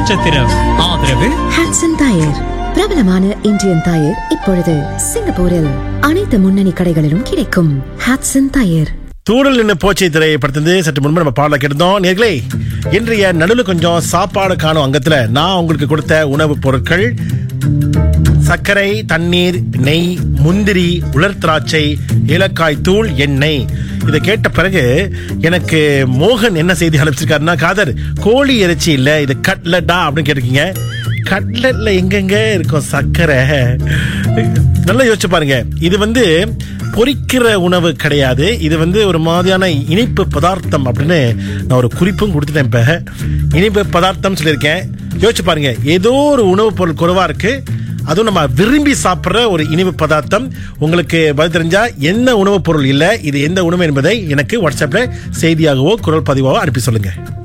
நட்சத்திரம் ஆதரவு Hotson tyre பிரபலமான இந்தியன் டயர் இப்பொழுது சிங்கப்பூரில் அனைத்து முன்னணி கடைகளிலும் கிடைக்கும் ஹாட்சன் டயர் தூடல் நின்று போச்சை திரைப்படத்திலிருந்து சற்று முன்பு நம்ம பாடல கேட்டிருந்தோம் நேர்களே இன்றைய நடுவில் கொஞ்சம் சாப்பாடு காணும் அங்கத்துல நான் உங்களுக்கு கொடுத்த உணவுப் பொருட்கள் சர்க்கரை தண்ணீர் நெய் முந்திரி உலர் திராட்சை ஏலக்காய் தூள் எண்ணெய் இதை கேட்ட பிறகு எனக்கு மோகன் என்ன செய்தி அனுப்பிச்சிருக்காருன்னா காதர் கோழி இறைச்சி இல்ல இது கட்லட்டா அப்படின்னு கேட்டிருக்கீங்க கட்லட்ல எங்கெங்க இருக்கும் சர்க்கரை நல்லா யோசிச்சு பாருங்க இது வந்து பொரிக்கிற உணவு கிடையாது இது வந்து ஒரு மாதிரியான இனிப்பு பதார்த்தம் அப்படின்னு நான் ஒரு குறிப்பும் கொடுத்துட்டேன் இப்ப இனிப்பு பதார்த்தம் சொல்லியிருக்கேன் யோசிச்சு பாருங்க ஏதோ ஒரு உணவுப் பொருள் குறைவா இருக்கு அதுவும் நம்ம விரும்பி சாப்பிட்ற ஒரு இனிப்பு பதார்த்தம் உங்களுக்கு பதில் தெரிஞ்சா என்ன உணவுப் பொருள் இல்லை இது எந்த உணவு என்பதை எனக்கு வாட்ஸ்அப்ல செய்தியாகவோ குரல் பதிவாகவோ அனுப்பி சொல்லுங்க